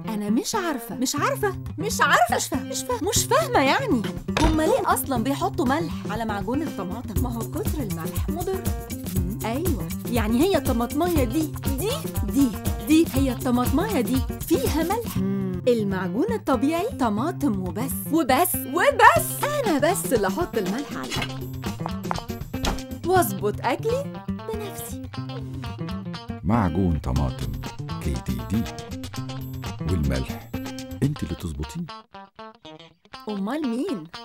انا مش عارفه مش عارفه مش عارفه مش فاهمه مش فاهمه مش فاهمه يعني هما ليه اصلا بيحطوا ملح على معجون الطماطم ما هو كتر الملح مضر ايوه يعني هي الطماطمايه دي دي دي دي هي الطماطمايه دي فيها ملح المعجون الطبيعي طماطم وبس وبس وبس انا بس اللي احط الملح على الاكل واظبط اكلي بنفسي معجون طماطم كي دي دي والملح انت اللي تظبطيه امال مين